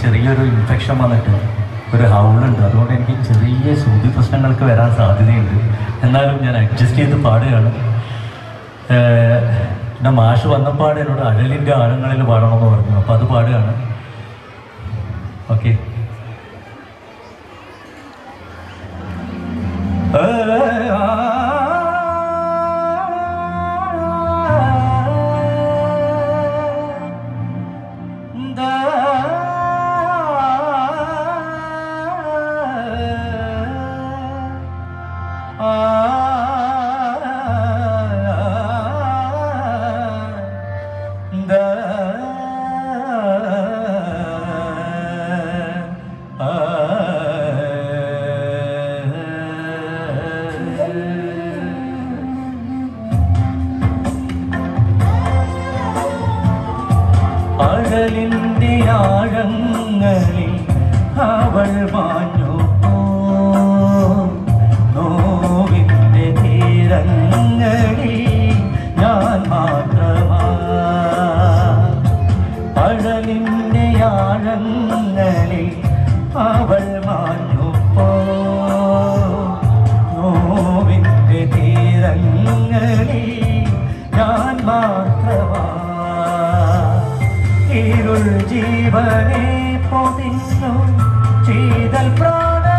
ചെറിയൊരു ഇൻഫെക്ഷൻ വന്നിട്ട് ഒരു ഹൗളുണ്ട് അതുകൊണ്ട് എനിക്ക് ചെറിയ ശ്രുതി പ്രശ്നങ്ങൾക്ക് വരാൻ സാധ്യതയുണ്ട് എന്നാലും ഞാൻ അഡ്ജസ്റ്റ് ചെയ്ത് പാടുകയാണ് ഏഹ് പിന്നെ മാഷ് വന്നപ്പാട് എന്നോട് അഴലിൻ്റെ ആഴങ്ങളിൽ പാടണമെന്ന് പറഞ്ഞു അപ്പോൾ അത് പാടുകയാണ് ഓക്കെ അഴലിൻ്റെ ആഴങ്ങളിൽ അവൾ മാഞ്ഞു നോവിൻ്റെ തീരങ്ങളിൽ ഞാൻ മാത്രമാ അഴലിൻ്റെ ആഴങ്ങളിൽ അവൾ മാഞ്ഞു നോവിൻ്റെ തീരങ്ങളിൽ ഞാൻ മാത്രമാ ഇരുൾ ജീവനെ പൊതിഞ്ഞു ചെയ്തൽ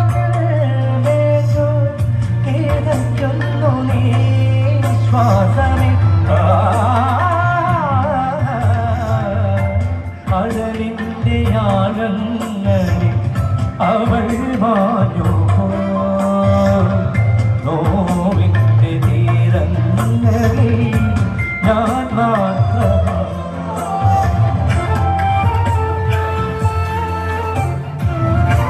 പ്രാണങ്ങൾ വേഗം കിതയ്ക്കുന്നു നീ ശ്വാസം